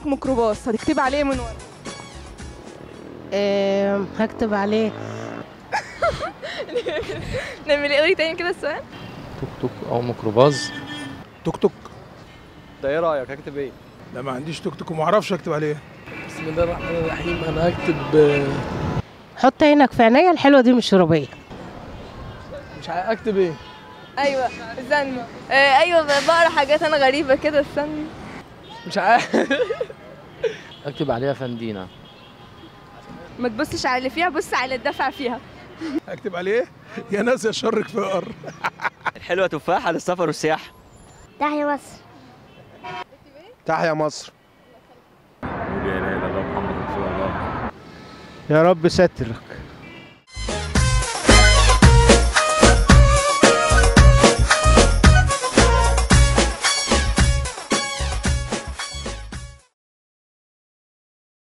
قدامك ميكروباص هتكتبي عليه من ورا آه هكتب عليه نعمل ايه قولي تاني كده السؤال توك توك او ميكروباص توك توك ده ايه رايك هكتب ايه لا ما عنديش توك توك وما اعرفش اكتب عليه بسم الله الرحمن الرحيم انا هكتب آه، حط عينك في عينيا الحلوه دي مش ربيه مش عارف اكتب ايه ايوه استنى آه ايوه بقرا حاجات انا غريبه كده استنى مش عارف اكتب عليها فندينا ما تبصش على اللي فيها بص على الدفع فيها اكتب عليه يا ناس يا شرك فقر الحلوه تفاحه للسفر والسياحه تحيا مصر تحيا مصر لا اله الا الله محمد رسول الله يا رب سترك